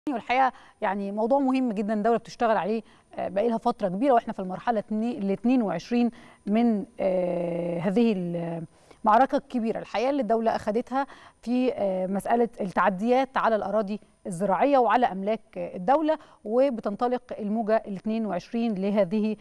والحقيقه يعني موضوع مهم جدا الدوله بتشتغل عليه بقى لها فتره كبيره واحنا في المرحله ال 22 من هذه المعركه الكبيره الحقيقه اللي الدوله اخذتها في مساله التعديات على الاراضي الزراعيه وعلى املاك الدوله وبتنطلق الموجه ال 22 لهذه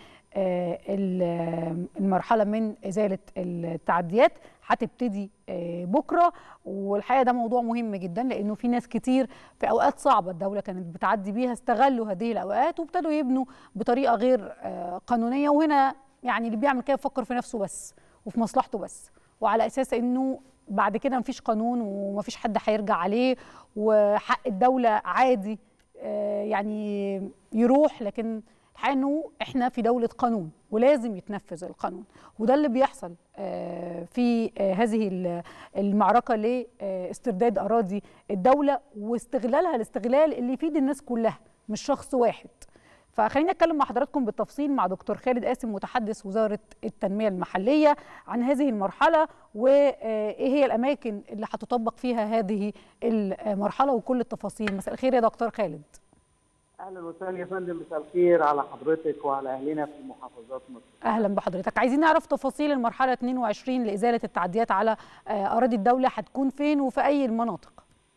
المرحله من ازاله التعديات هتبتدي بكره والحقيقه ده موضوع مهم جدا لانه في ناس كتير في اوقات صعبه الدوله كانت بتعدي بيها استغلوا هذه الاوقات وابتدوا يبنوا بطريقه غير قانونيه وهنا يعني اللي بيعمل كده بيفكر في نفسه بس وفي مصلحته بس وعلى اساس انه بعد كده مفيش قانون ومفيش حد هيرجع عليه وحق الدوله عادي يعني يروح لكن الحقيقه انه احنا في دوله قانون ولازم يتنفذ القانون وده اللي بيحصل في هذه المعركه لاسترداد اراضي الدوله واستغلالها الاستغلال اللي يفيد الناس كلها مش شخص واحد فخلينا اتكلم مع حضراتكم بالتفصيل مع دكتور خالد قاسم متحدث وزاره التنميه المحليه عن هذه المرحله وايه هي الاماكن اللي هتطبق فيها هذه المرحله وكل التفاصيل مساء الخير يا دكتور خالد اهلا وسهلا يا فندم مساء الخير على حضرتك وعلى اهلنا في محافظات مصر اهلا بحضرتك عايزين نعرف تفاصيل المرحله 22 لازاله التعديات على اراضي الدوله هتكون فين وفي اي المناطق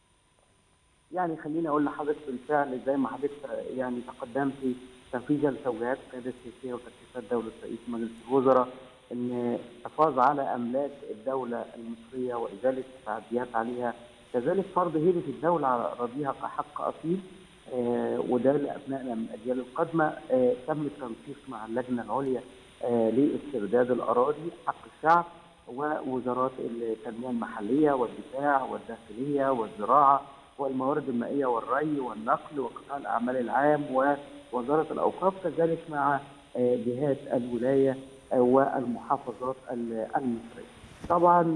يعني خليني اقول لحضرتك بالفعل زي ما حضرتك يعني تقدمت تنفيذا لتوجيهات القياده السياسيه وتكليفات دوله رئيس مجلس الوزراء ان الحفاظ على املاك الدوله المصريه وازاله التعديات عليها كذلك فرض هيبه الدوله على اراضيها كحق اصيل آه وده لابنائنا من الاجيال القادمه آه تم التنسيق مع اللجنه العليا آه لاسترداد الاراضي حق الشعب ووزارات التنميه المحليه والدفاع والداخليه والزراعه والموارد المائيه والري والنقل وقطاع الاعمال العام ووزاره الاوقاف كذلك مع جهات الولايه والمحافظات المصريه. طبعا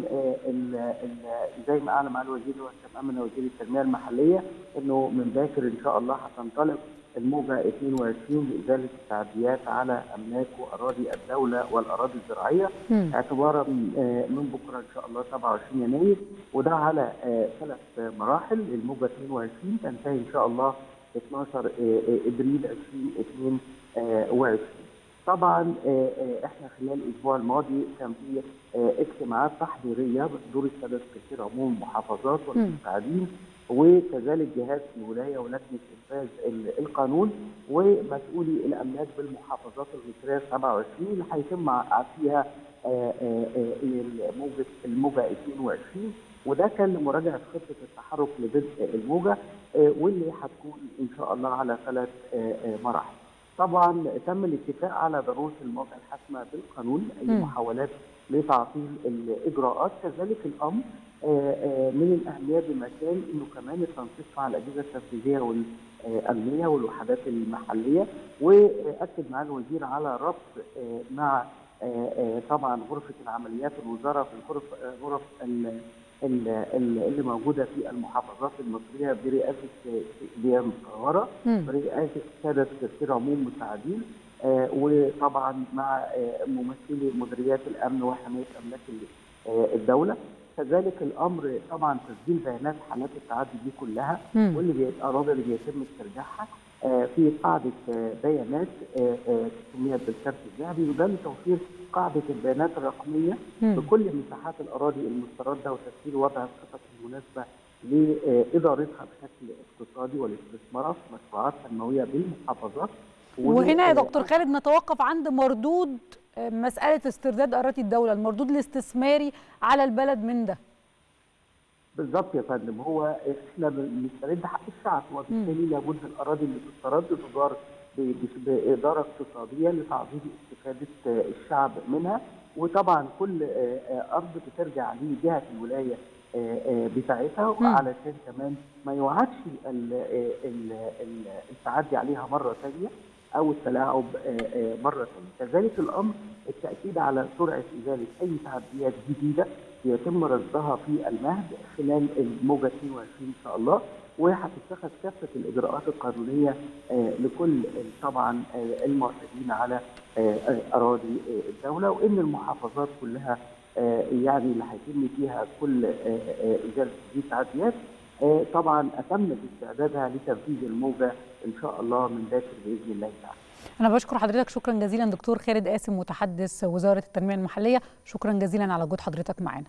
زي ما اعلن مع الوزير وكان وزير التنميه المحليه انه من باكر ان شاء الله هتنطلق الموجه 22 لازاله التعديات على املاك واراضي الدوله والاراضي الزراعيه م. اعتبارا من بكره ان شاء الله 27 يناير وده على ثلاث مراحل الموجه 22 تنتهي ان شاء الله 12 ابريل 2022 طبعا احنا خلال الاسبوع الماضي كان في اجتماعات تحضيريه بحضور الساده سكرتير عموم المحافظات والمساعدين وكذلك جهاز الولايه ولجنه انفاذ القانون ومسؤولي الاملاك بالمحافظات المصريه 27 اللي هيتم فيها الموجه الموجه 22 وده كان لمراجعه خطه التحرك لبدء الموجه واللي هتكون ان شاء الله على ثلاث مراحل. طبعا تم الاتفاق على ضروره المواقع الحاسمه بالقانون اي محاولات لتعطيل الاجراءات كذلك الامر من الاهميه بمكان انه كمان التنسيق مع الاجهزه التنفيذيه والامنيه والوحدات المحليه واكد مع الوزير على ربط مع طبعا غرفه العمليات الوزاره في الغرف غرف اللي موجوده في المحافظات المصريه برئاسه ديان القاهره برئاسه ساده سكرتير عموم مساعدين آه وطبعا مع آه ممثلي مديريات الامن وحمايه املاك الدوله كذلك الامر طبعا تسجيل بيانات حالات التعدي دي كلها واللي الاراضي اللي بيتم استرجاعها آه في قاعده بيانات سميت بالكارت الذهبي وده لتوفير قاعده البيانات الرقميه بكل مساحات الاراضي المسترده وتسجيل وضع الخطط المناسبه لادارتها بشكل اقتصادي والاستثمارات في مشروعات تنمويه بالمحافظات وهنا يا دكتور خالد نتوقف عند مردود مساله استرداد اراضي الدوله المردود الاستثماري على البلد من ده بالظبط يا فندم هو احنا بنسترد حق الشعب وبالتالي لابد الاراضي اللي تسترد تدار باداره اقتصاديه لتعظيم استفاده الشعب منها وطبعا كل ارض بترجع لجهه الولايه بتاعتها علشان كمان ما يوعدش التعدي عليها مره ثانيه او التلاعب مره ثانيه، كذلك الامر التاكيد على سرعه ازاله اي تعديات جديده يتم رصدها في المهد خلال الموجه 22 ان شاء الله وهتتخذ كافه الاجراءات القانونيه لكل طبعا المعتدين على اراضي الدوله وان المحافظات كلها يعني اللي هيتم فيها كل ازاله هذه التعديات طبعا اتمت استعدادها لتنفيذ الموجه ان شاء الله من باكر باذن الله تعالى. أنا بشكر حضرتك شكرا جزيلا دكتور خالد قاسم متحدث وزارة التنمية المحلية شكرا جزيلا على وجود حضرتك معنا